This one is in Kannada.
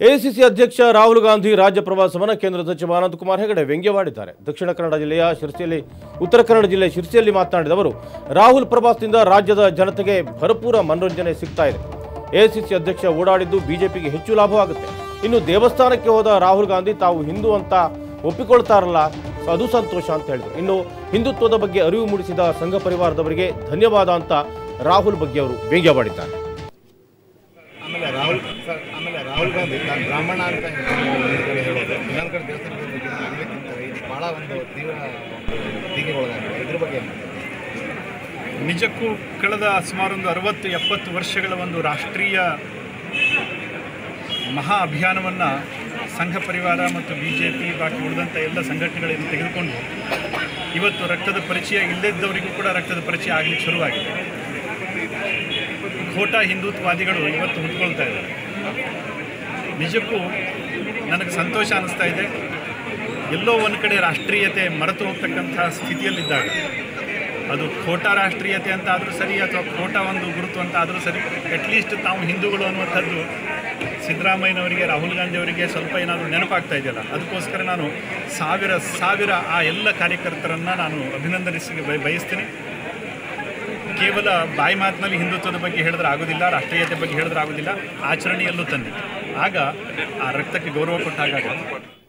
ಎಐಸಿಸಿ ಅಧ್ಯಕ್ಷ ರಾಹುಲ್ ಗಾಂಧಿ ರಾಜ್ಯ ಪ್ರವಾಸವನ್ನು ಕೇಂದ್ರ ಸಚಿವ ಅನಂತಕುಮಾರ್ ಹೆಗಡೆ ವ್ಯಂಗ್ಯವಾಡಿದ್ದಾರೆ ದಕ್ಷಿಣ ಕನ್ನಡ ಜಿಲ್ಲೆಯ ಶಿರ್ಸಿಯಲ್ಲಿ ಉತ್ತರ ಕನ್ನಡ ಜಿಲ್ಲೆ ಶಿರ್ಸಿಯಲ್ಲಿ ಮಾತನಾಡಿದ ಅವರು ರಾಹುಲ್ ಪ್ರವಾಸದಿಂದ ರಾಜ್ಯದ ಜನತೆಗೆ ಭರಪೂರ ಮನೋರಂಜನೆ ಸಿಗ್ತಾ ಇದೆ ಎಐಸಿಸಿ ಅಧ್ಯಕ್ಷ ಓಡಾಡಿದ್ದು ಬಿಜೆಪಿಗೆ ಹೆಚ್ಚು ಲಾಭವಾಗುತ್ತೆ ಇನ್ನು ದೇವಸ್ಥಾನಕ್ಕೆ ಹೋದ ರಾಹುಲ್ ಗಾಂಧಿ ತಾವು ಹಿಂದೂ ಅಂತ ಒಪ್ಪಿಕೊಳ್ತಾರಲ್ಲ ಅದು ಸಂತೋಷ ಅಂತ ಹೇಳಿದರು ಇನ್ನು ಹಿಂದುತ್ವದ ಬಗ್ಗೆ ಅರಿವು ಮೂಡಿಸಿದ ಸಂಘ ಪರಿವಾರದವರಿಗೆ ಧನ್ಯವಾದ ಅಂತ ರಾಹುಲ್ ಬಗ್ಗೆ ಅವರು ವ್ಯಂಗ್ಯವಾಡಿದ್ದಾರೆ ಆಮೇಲೆ ರಾಹುಲ್ ಸರ್ ಆಮೇಲೆ ರಾಹುಲ್ ಗಾಂಧಿ ನಾನು ಬ್ರಾಹ್ಮಣ ಅಂತ ಒಂದು ಕಡೆ ಹೇಳೋದು ಇನ್ನೊಂದು ಕಡೆ ದೇವಸ್ಥಾನದ ಬಗ್ಗೆ ಆಗಲೇ ತಿಂತಾರೆ ಇದು ಭಾಳ ಒಂದು ತೀವ್ರ ಟೀಕೆಗೆ ಒಳಗಾಗಿದೆ ಇದ್ರ ಬಗ್ಗೆ ಏನು ನಿಜಕ್ಕೂ ಕಳೆದ ಸುಮಾರು ಒಂದು ಅರವತ್ತು ಎಪ್ಪತ್ತು ವರ್ಷಗಳ ಒಂದು ರಾಷ್ಟ್ರೀಯ ಮಹಾ ಅಭಿಯಾನವನ್ನು ಸಂಘ ಪರಿವಾರ ಮತ್ತು ಬಿ ಜೆ ಪಿ ಬಾಕಿ ಉಳಿದಂಥ ಎಲ್ಲ ಸಂಘಟನೆಗಳನ್ನು ತೆಗೆದುಕೊಂಡು ಇವತ್ತು ರಕ್ತದ ಪರಿಚಯ ಇಲ್ಲದಿದ್ದವರಿಗೂ ಕೂಡ ರಕ್ತದ ಪರಿಚಯ ಆಗಲಿಕ್ಕೆ ಶುರುವಾಗಿದೆ ಖೋಟಾ ಹಿಂದುತ್ವವಾದಿಗಳು ಇವತ್ತು ಹುಟ್ಕೊಳ್ತಾ ಇದ್ದಾರೆ ನಿಜಕ್ಕೂ ನನಗೆ ಸಂತೋಷ ಅನ್ನಿಸ್ತಾ ಇದೆ ಎಲ್ಲೋ ಒಂದು ಕಡೆ ರಾಷ್ಟ್ರೀಯತೆ ಮರೆತು ಹೋಗ್ತಕ್ಕಂಥ ಸ್ಥಿತಿಯಲ್ಲಿದ್ದಾಗ ಅದು ಖೋಟಾ ರಾಷ್ಟ್ರೀಯತೆ ಅಂತ ಆದರೂ ಸರಿ ಅಥವಾ ಖೋಟಾ ಒಂದು ಗುರುತು ಅಂತ ಆದರೂ ಸರಿ ಅಟ್ಲೀಸ್ಟ್ ತಾವು ಹಿಂದೂಗಳು ಅನ್ನುವಂಥದ್ದು ಸಿದ್ದರಾಮಯ್ಯನವರಿಗೆ ರಾಹುಲ್ ಗಾಂಧಿ ಅವರಿಗೆ ಸ್ವಲ್ಪ ಏನಾದರೂ ನೆನಪಾಗ್ತಾ ಇದೆಯಲ್ಲ ಅದಕ್ಕೋಸ್ಕರ ನಾನು ಸಾವಿರ ಸಾವಿರ ಆ ಎಲ್ಲ ಕಾರ್ಯಕರ್ತರನ್ನು ನಾನು ಅಭಿನಂದನಿಸಿ ಬಯ- ಬಯಸ್ತೀನಿ ಕೇವಲ ಬಾಯಿ ಮಾತಿನಲ್ಲಿ ಹಿಂದುತ್ವದ ಬಗ್ಗೆ ಹೇಳಿದ್ರೆ ಆಗೋದಿಲ್ಲ ರಾಷ್ಟ್ರೀಯತೆ ಬಗ್ಗೆ ಹೇಳಿದ್ರೆ ಆಗೋದಿಲ್ಲ ಆಚರಣೆಯಲ್ಲೂ ತಂದೆ ಆಗ ಆ ರಕ್ತಕ್ಕೆ ಗೌರವ ಕೊಟ್ಟಾಗ